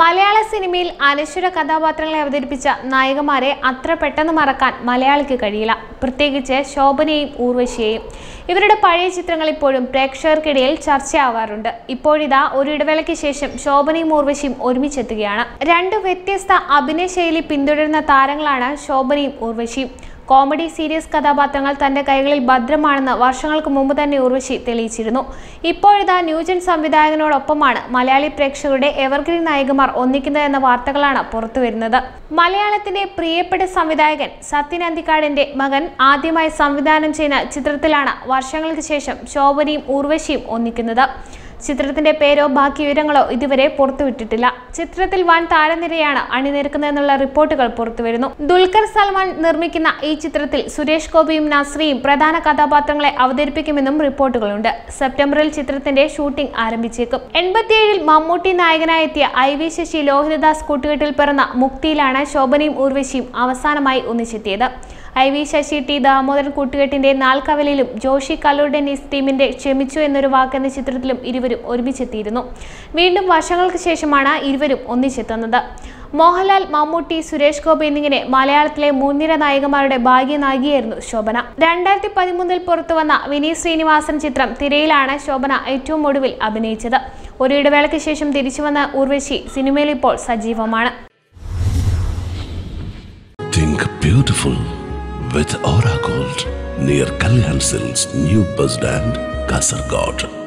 മലയാള സിനിമയിൽ അനശ്വര കഥാപാത്രങ്ങളെ അവതരിപ്പിച്ച നായികമാരെ അത്ര പെട്ടെന്ന് മറക്കാൻ മലയാളിക്ക് കഴിയില്ല പ്രത്യേകിച്ച് ശോഭനയും ഊർവശിയെയും ഇവരുടെ പഴയ ചിത്രങ്ങൾ ഇപ്പോഴും പ്രേക്ഷകർക്കിടയിൽ ചർച്ചയാവാറുണ്ട് ഇപ്പോഴിതാ ഒരു ഇടവേളയ്ക്ക് ശേഷം ശോഭനയും ഊർവശിയും ഒരുമിച്ചെത്തുകയാണ് രണ്ട് വ്യത്യസ്ത അഭിനയ ശൈലി പിന്തുടരുന്ന താരങ്ങളാണ് ശോഭനയും ഊർവശിയും കോമഡി സീരിയസ് കഥാപാത്രങ്ങൾ തന്റെ കൈകളിൽ ഭദ്രമാണെന്ന് വർഷങ്ങൾക്ക് മുമ്പ് തന്നെ ഉർവശി തെളിയിച്ചിരുന്നു ഇപ്പോഴിതാ ന്യൂജൻ സംവിധായകനോടൊപ്പമാണ് മലയാളി പ്രേക്ഷകരുടെ എവർഗ്രീൻ നായികമാർ ഒന്നിക്കുന്നത് എന്ന വാർത്തകളാണ് പുറത്തുവരുന്നത് മലയാളത്തിന്റെ പ്രിയപ്പെട്ട സംവിധായകൻ സത്യൻ അന്തിക്കാടിന്റെ മകൻ ആദ്യമായി സംവിധാനം ചെയ്യുന്ന ചിത്രത്തിലാണ് വർഷങ്ങൾക്ക് ശേഷം ശോഭനയും ഊർവശിയും ഒന്നിക്കുന്നത് ചിത്രത്തിന്റെ പേരോ ബാക്കി വിവരങ്ങളോ ഇതുവരെ പുറത്തുവിട്ടിട്ടില്ല ചിത്രത്തിൽ വൻ താരനിരയാണ് അണിനിരക്കുന്നതെന്നുള്ള റിപ്പോർട്ടുകൾ പുറത്തുവരുന്നു ദുൽഖർ സൽമാൻ നിർമ്മിക്കുന്ന ഈ ചിത്രത്തിൽ സുരേഷ് ഗോപിയും നസ്രിയും പ്രധാന കഥാപാത്രങ്ങളെ അവതരിപ്പിക്കുമെന്നും റിപ്പോർട്ടുകളുണ്ട് സെപ്റ്റംബറിൽ ചിത്രത്തിന്റെ ഷൂട്ടിംഗ് ആരംഭിച്ചേക്കും എൺപത്തിയേഴിൽ മമ്മൂട്ടി നായകനായി എത്തിയ ഐ വി ശശി ലോഹിതദാസ് കൂട്ടുകെട്ടിൽ പിറന്ന മുക്തിയിലാണ് ശോഭനയും ഊർവശിയും അവസാനമായി ഒന്നിച്ചെത്തിയത് I V Sasi T Damodaran കൂട്ടുകെട്ടിന്റെ നാൽക്കവലയിലും ജോഷി കല്ലൂർ ഡെന്നീസ് ടീമിന്റെ ക്ഷമിച്ചു എന്നൊരു വാക്കെന്ന ചിത്രത്തിലും ഇരുവരും ഒരുമിച്ചെത്തിയിരുന്നു വീണ്ടും വർഷങ്ങൾക്ക് ശേഷമാണ് ഇരുവരും ഒന്നിച്ചെത്തുന്നത് മോഹൻലാൽ മമ്മൂട്ടി സുരേഷ് ഗോപി എന്നിങ്ങനെ മലയാളത്തിലെ മുൻനിര നായികമാരുടെ ഭാഗ്യ നായികയായിരുന്നു ശോഭന രണ്ടായിരത്തി പതിമൂന്നിൽ പുറത്തുവന്ന വിനീത് ശ്രീനിവാസൻ ചിത്രം തിരയിലാണ് ശോഭന ഏറ്റവും ഒടുവിൽ അഭിനയിച്ചത് ഒരു ഇടവേളയ്ക്ക് ശേഷം തിരിച്ചുവന്ന ഉർവശി സിനിമയിൽ ഇപ്പോൾ സജീവമാണ് Think beautiful with Aura Gold near Kalyan Silks New Bus Stand, Kasargod.